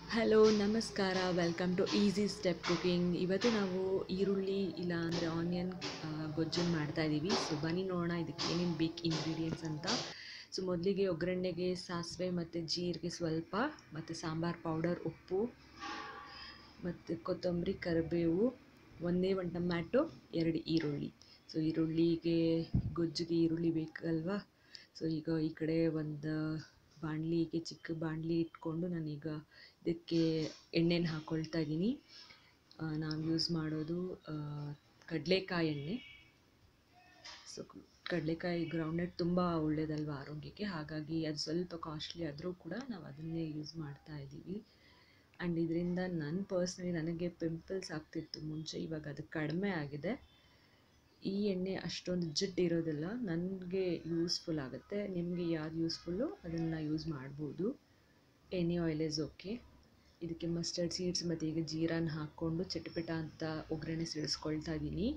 hello ನಮಸ್ಕಾರ welcome to easy step cooking ಇವತ್ತು ನಾವು ಈರುಳ್ಳಿ ಇಲ್ಲ ಅಂದರೆ ಆನಿಯನ್ ಗೊಜ್ಜನ್ನು ಮಾಡ್ತಾ ಇದ್ದೀವಿ ಸೊ ಬನ್ನಿ ನೋಡೋಣ ಇದಕ್ಕೆ ಏನೇನು ಬೇಕು ಇಂಗ್ರೀಡಿಯೆಂಟ್ಸ್ ಅಂತ ಸೊ ಮೊದಲಿಗೆ ಒಗ್ಗರಣೆಗೆ ಸಾಸಿವೆ ಮತ್ತು ಜೀರಿಗೆ ಸ್ವಲ್ಪ ಮತ್ತು ಸಾಂಬಾರು ಪೌಡರ್ ಉಪ್ಪು ಮತ್ತು ಕೊತ್ತಂಬರಿ ಕರಿಬೇವು ಒಂದೇ ಒಂದು ಟಮ್ಯಾಟೊ ಎರಡು ಈರುಳ್ಳಿ ಸೊ ಈರುಳ್ಳಿಗೆ ಗೊಜ್ಜಿಗೆ ಈರುಳ್ಳಿ ಬೇಕಲ್ವಾ ಸೊ ಈಗ ಈ ಕಡೆ ಒಂದು ಬಾಣಲಿಗೆ ಚಿಕ್ಕ ಬಾಣಲಿ ಇಟ್ಕೊಂಡು ನಾನೀಗ ಇದಕ್ಕೆ ಎಣ್ಣೆನ ಹಾಕ್ಕೊಳ್ತಾ ಇದ್ದೀನಿ ನಾವು ಯೂಸ್ ಮಾಡೋದು ಕಡಲೆಕಾಯಿ ಎಣ್ಣೆ ಸೊ ಕಡಲೆಕಾಯಿ ಗ್ರೌಂಡ್ನಟ್ ತುಂಬ ಒಳ್ಳೆಯದಲ್ವ ಆರೋಗ್ಯಕ್ಕೆ ಹಾಗಾಗಿ ಅದು ಸ್ವಲ್ಪ ಕಾಸ್ಟ್ಲಿ ಆದರೂ ಕೂಡ ನಾವು ಅದನ್ನೇ ಯೂಸ್ ಮಾಡ್ತಾ ಇದ್ದೀವಿ ಆ್ಯಂಡ್ ಇದರಿಂದ ನನ್ನ ಪರ್ಸ್ನಲಿ ನನಗೆ ಪಿಂಪಲ್ಸ್ ಆಗ್ತಿತ್ತು ಮುಂಚೆ ಇವಾಗ ಅದು ಕಡಿಮೆ ಆಗಿದೆ ಈ ಎಣ್ಣೆ ಅಷ್ಟೊಂದು ಜಿಡ್ಡು ಇರೋದಿಲ್ಲ ನನಗೆ ಯೂಸ್ಫುಲ್ ಆಗುತ್ತೆ ನಿಮಗೆ ಯಾವ್ದು ಯೂಸ್ಫುಲ್ಲು ಅದನ್ನು ಯೂಸ್ ಮಾಡ್ಬೋದು ಎನಿ ಆಯಿಲ್ ಇಸ್ ಓಕೆ ಇದಕ್ಕೆ ಮಸ್ಟರ್ಡ್ ಸೀಡ್ಸ್ ಮತ್ತು ಈಗ ಜೀರಾನ ಹಾಕ್ಕೊಂಡು ಚಟಪಟ ಅಂತ ಒಗ್ಗರಣೆ ಸಿಡಿಸ್ಕೊಳ್ತಾ ಇದ್ದೀನಿ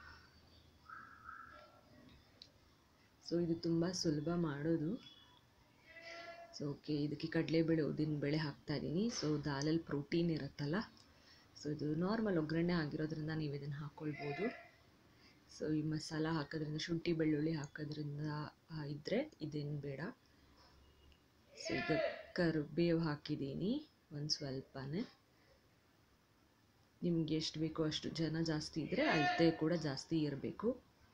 ಸೊ ಇದು ತುಂಬ ಸುಲಭ ಮಾಡೋದು ಸೊ ಓಕೆ ಇದಕ್ಕೆ ಕಡಲೆಬೇಳೆ ಉದ್ದಿನಬೇಳೆ ಹಾಕ್ತಾ ಇದ್ದೀನಿ ಸೊ ದಾಲಲ್ಲಿ ಪ್ರೋಟೀನ್ ಇರುತ್ತಲ್ಲ ಸೊ ಇದು ನಾರ್ಮಲ್ ಒಗ್ಗರಣೆ ಆಗಿರೋದ್ರಿಂದ ನೀವು ಇದನ್ನು ಹಾಕ್ಕೊಳ್ಬೋದು ಸೊ ಈ ಮಸಾಲ ಹಾಕೋದ್ರಿಂದ ಶುಂಠಿ ಬೆಳ್ಳುಳ್ಳಿ ಹಾಕೋದ್ರಿಂದ ಇದ್ದರೆ ಇದೇನು ಬೇಡ ಸೊ ಈಗ ಕರಿಬೇವು ಹಾಕಿದ್ದೀನಿ ಒಂದು ಸ್ವಲ್ಪನೇ ನಿಮ್ಗೆ ಎಷ್ಟು ಬೇಕೋ ಅಷ್ಟು ಜನ ಜಾಸ್ತಿ ಇದ್ದರೆ ಅಳತೆ ಕೂಡ ಜಾಸ್ತಿ ಇರಬೇಕು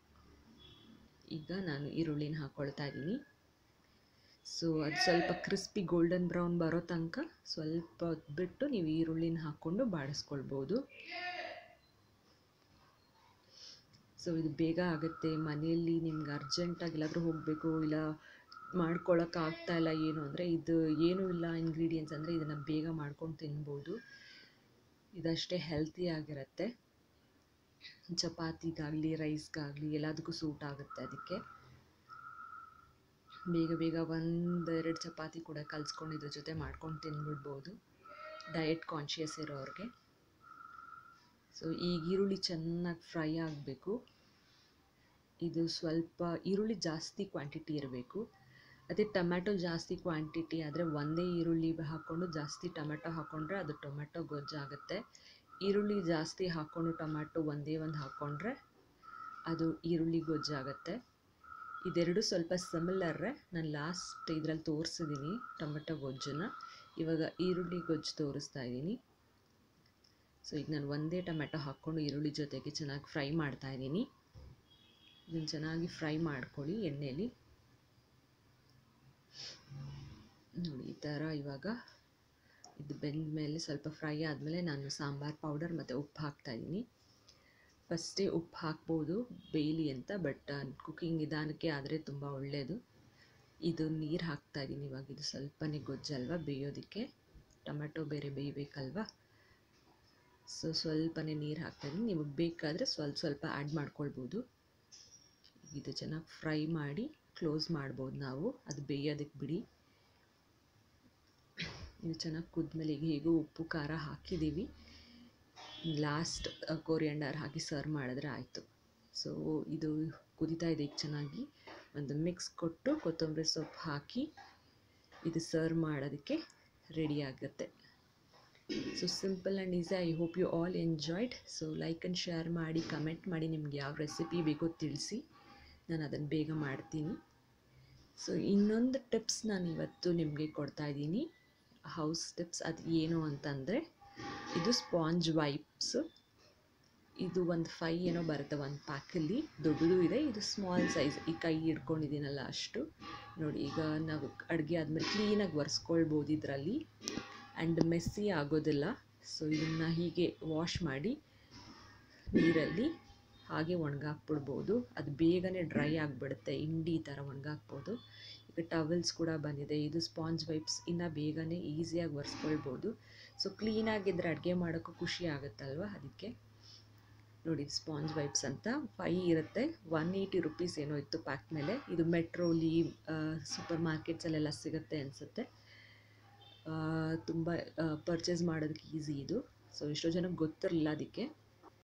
ಈಗ ನಾನು ಈರುಳ್ಳಿನ ಹಾಕ್ಕೊಳ್ತಾ ಇದ್ದೀನಿ ಸೊ ಅದು ಸ್ವಲ್ಪ ಕ್ರಿಸ್ಪಿ ಗೋಲ್ಡನ್ ಬ್ರೌನ್ ಬರೋ ತನಕ ಸ್ವಲ್ಪ ಹೊತ್ತು ಬಿಟ್ಟು ನೀವು ಈರುಳ್ಳಿನ ಹಾಕ್ಕೊಂಡು ಬಾಡಿಸ್ಕೊಳ್ಬೋದು ಸೊ ಇದು ಬೇಗ ಆಗುತ್ತೆ ಮನೆಯಲ್ಲಿ ನಿಮ್ಗೆ ಅರ್ಜೆಂಟಾಗಿ ಎಲ್ಲಾದರೂ ಹೋಗಬೇಕು ಇಲ್ಲ ಮಾಡ್ಕೊಳಕ್ಕೆ ಆಗ್ತಾ ಇಲ್ಲ ಏನು ಅಂದರೆ ಇದು ಏನೂ ಇಲ್ಲ ಇಂಗ್ರೀಡಿಯೆಂಟ್ಸ್ ಅಂದರೆ ಇದನ್ನು ಬೇಗ ಮಾಡ್ಕೊಂಡು ತಿನ್ಬೋದು ಇದಷ್ಟೇ ಹೆಲ್ತಿ ಆಗಿರುತ್ತೆ ಚಪಾತಿಗಾಗಲಿ ರೈಸ್ಗಾಗಲಿ ಎಲ್ಲದಕ್ಕೂ ಸೂಟ್ ಆಗುತ್ತೆ ಅದಕ್ಕೆ ಬೇಗ ಬೇಗ ಒಂದೆರಡು ಚಪಾತಿ ಕೂಡ ಕಲಿಸ್ಕೊಂಡು ಇದ್ರ ಜೊತೆ ಮಾಡ್ಕೊಂಡು ತಿನ್ಬಿಡ್ಬೋದು ಡಯಟ್ ಕಾನ್ಷಿಯಸ್ ಇರೋರಿಗೆ ಸೊ ಈಗ ಈರುಳ್ಳಿ ಚೆನ್ನಾಗಿ ಫ್ರೈ ಆಗಬೇಕು ಇದು ಸ್ವಲ್ಪ ಈರುಳ್ಳಿ ಜಾಸ್ತಿ ಕ್ವಾಂಟಿಟಿ ಇರಬೇಕು ಅದೇ ಟೊಮ್ಯಾಟೊ ಜಾಸ್ತಿ ಕ್ವಾಂಟಿಟಿ ಆದರೆ ಒಂದೇ ಈರುಳ್ಳಿ ಹಾಕ್ಕೊಂಡು ಜಾಸ್ತಿ ಟೊಮ್ಯಾಟೊ ಹಾಕ್ಕೊಂಡ್ರೆ ಅದು ಟೊಮ್ಯಾಟೊ ಗೊಜ್ಜಾಗುತ್ತೆ ಈರುಳ್ಳಿ ಜಾಸ್ತಿ ಹಾಕ್ಕೊಂಡು ಟೊಮ್ಯಾಟೊ ಒಂದೇ ಒಂದು ಹಾಕ್ಕೊಂಡ್ರೆ ಅದು ಈರುಳ್ಳಿ ಗೊಜ್ಜಾಗುತ್ತೆ ಇದೆರಡು ಸ್ವಲ್ಪ ಸಿಮಿಲರ್ರೆ ನಾನು ಲಾಸ್ಟ್ ಇದರಲ್ಲಿ ತೋರಿಸಿದ್ದೀನಿ ಟೊಮೆಟೊ ಗೊಜ್ಜನ್ನು ಇವಾಗ ಈರುಳ್ಳಿ ಗೊಜ್ಜು ತೋರಿಸ್ತಾ ಇದ್ದೀನಿ ಸೊ ಈಗ ನಾನು ಒಂದೇ ಟೊಮೆಟೊ ಹಾಕ್ಕೊಂಡು ಈರುಳ್ಳಿ ಜೊತೆಗೆ ಚೆನ್ನಾಗಿ ಫ್ರೈ ಮಾಡ್ತಾ ಇದ್ದೀನಿ ಇದನ್ನು ಚೆನ್ನಾಗಿ ಫ್ರೈ ಮಾಡ್ಕೊಳ್ಳಿ ಎಣ್ಣೆಯಲ್ಲಿ ನೋಡಿ ಈ ಥರ ಇವಾಗ ಇದು ಬೆಂದ ಮೇಲೆ ಸ್ವಲ್ಪ ಫ್ರೈ ಆದಮೇಲೆ ನಾನು ಸಾಂಬಾರು ಪೌಡರ್ ಮತ್ತು ಉಪ್ಪು ಹಾಕ್ತಾಯಿದ್ದೀನಿ ಫಸ್ಟೇ ಉಪ್ಪು ಹಾಕ್ಬೋದು ಬೇಯಲಿ ಅಂತ ಬಟ್ ಕುಕ್ಕಿಂಗ್ ನಿಧಾನಕ್ಕೆ ಆದರೆ ತುಂಬ ಒಳ್ಳೆಯದು ಇದು ನೀರು ಹಾಕ್ತಾಯಿದ್ದೀನಿ ಇವಾಗ ಇದು ಸ್ವಲ್ಪನೇ ಗೊಜ್ಜಲ್ವ ಬೇಯೋದಕ್ಕೆ ಟೊಮೆಟೊ ಬೇರೆ ಬೇಯಬೇಕಲ್ವ ಸೊ ಸ್ವಲ್ಪನೇ ನೀರು ಹಾಕ್ತಾಯಿದ್ದೀನಿ ನಿಮಗೆ ಬೇಕಾದರೆ ಸ್ವಲ್ಪ ಸ್ವಲ್ಪ ಆ್ಯಡ್ ಮಾಡ್ಕೊಳ್ಬೋದು ಇದು ಚೆನ್ನಾಗಿ ಫ್ರೈ ಮಾಡಿ ಕ್ಲೋಸ್ ಮಾಡ್ಬೋದು ನಾವು ಅದು ಬೇಯೋದಕ್ಕೆ ಬಿಡಿ ಇದು ಚೆನ್ನಾಗಿ ಕುದ್ಮೇಲೆ ಈಗ ಹೇಗೂ ಉಪ್ಪು ಖಾರ ಹಾಕಿದ್ದೀವಿ ಲಾಸ್ಟ್ ಕೋರಿಯಂಡರ್ ಹಾಕಿ ಸರ್ವ್ ಮಾಡಿದ್ರೆ ಆಯಿತು ಸೊ ಇದು ಕುದಿತಾ ಇದೆ ಈಗ ಚೆನ್ನಾಗಿ ಒಂದು ಮಿಕ್ಸ್ ಕೊಟ್ಟು ಕೊತ್ತಂಬರಿ ಸೊಪ್ಪು ಹಾಕಿ ಇದು ಸರ್ವ್ ಮಾಡೋದಕ್ಕೆ ರೆಡಿ ಆಗುತ್ತೆ so simple and easy I hope you all enjoyed so like and share ಮಾಡಿ ಕಮೆಂಟ್ ಮಾಡಿ ನಿಮ್ಗೆ ಯಾವ ರೆಸಿಪಿ ಬೇಕೋ ತಿಳಿಸಿ ನಾನು ಅದನ್ನು ಬೇಗ ಮಾಡ್ತೀನಿ ಸೊ ಇನ್ನೊಂದು ಟಿಪ್ಸ್ ನಾನು ಇವತ್ತು ನಿಮಗೆ ಕೊಡ್ತಾಯಿದ್ದೀನಿ ಹೌಸ್ ಟಿಪ್ಸ್ ಅದು ಏನು ಅಂತಂದರೆ ಇದು ಸ್ಪಾಂಜ್ ವೈಪ್ಸ್ ಇದು ಒಂದು ಫೈ ಏನೋ ಬರುತ್ತೆ ಒಂದು ಪ್ಯಾಕಲ್ಲಿ ದೊಡ್ಡದು ಇದೆ ಇದು ಸ್ಮಾಲ್ ಸೈಜ್ ಈ ಕೈ ಹಿಡ್ಕೊಂಡಿದ್ದೀನಲ್ಲ ಅಷ್ಟು ನೋಡಿ ಈಗ ನಾವು ಅಡುಗೆ ಆದಮೇಲೆ ಕ್ಲೀನಾಗಿ ಒರೆಸ್ಕೊಳ್ಬೋದು ಇದರಲ್ಲಿ ಆ್ಯಂಡ್ ಮೆಸ್ಸಿ ಆಗೋದಿಲ್ಲ ಸೊ ಇದನ್ನು ಹೀಗೆ ವಾಶ್ ಮಾಡಿ ನೀರಲ್ಲಿ ಹಾಗೆ ಒಣಗಾಕ್ಬಿಡ್ಬೋದು ಅದು ಬೇಗನೆ ಡ್ರೈ ಆಗಿಬಿಡುತ್ತೆ ಇಂಡಿ ಥರ ಒಣಗಾಕ್ಬೋದು ಈಗ ಟವಲ್ಸ್ ಕೂಡ ಬಂದಿದೆ ಇದು ಸ್ಪಾಂಜ್ ವೈಪ್ಸ್ ಇನ್ನು ಬೇಗನೆ ಈಸಿಯಾಗಿ ಒರೆಸ್ಕೊಳ್ಬೋದು ಸೊ ಕ್ಲೀನಾಗಿದ್ದರೆ ಅಡುಗೆ ಮಾಡೋಕ್ಕೂ ಖುಷಿ ಆಗುತ್ತಲ್ವ ಅದಕ್ಕೆ ನೋಡಿ ಸ್ಪಾಂಜ್ ವೈಪ್ಸ್ ಅಂತ ಫೈ ಇರುತ್ತೆ ಒನ್ ಏಯ್ಟಿ ರುಪೀಸ್ ಏನೋ ಇತ್ತು ಪ್ಯಾಕ್ ಮೇಲೆ ಇದು ಮೆಟ್ರೋಲಿ ಸೂಪರ್ ಮಾರ್ಕೆಟ್ಸಲ್ಲೆಲ್ಲ ಸಿಗುತ್ತೆ ಅನಿಸುತ್ತೆ ತುಂಬ ಪರ್ಚೇಸ್ ಮಾಡೋದಕ್ಕೆ ಈಸಿ ಇದು ಸೊ ಎಷ್ಟೋ ಜನಕ್ಕೆ ಗೊತ್ತಿರಲಿಲ್ಲ ಅದಕ್ಕೆ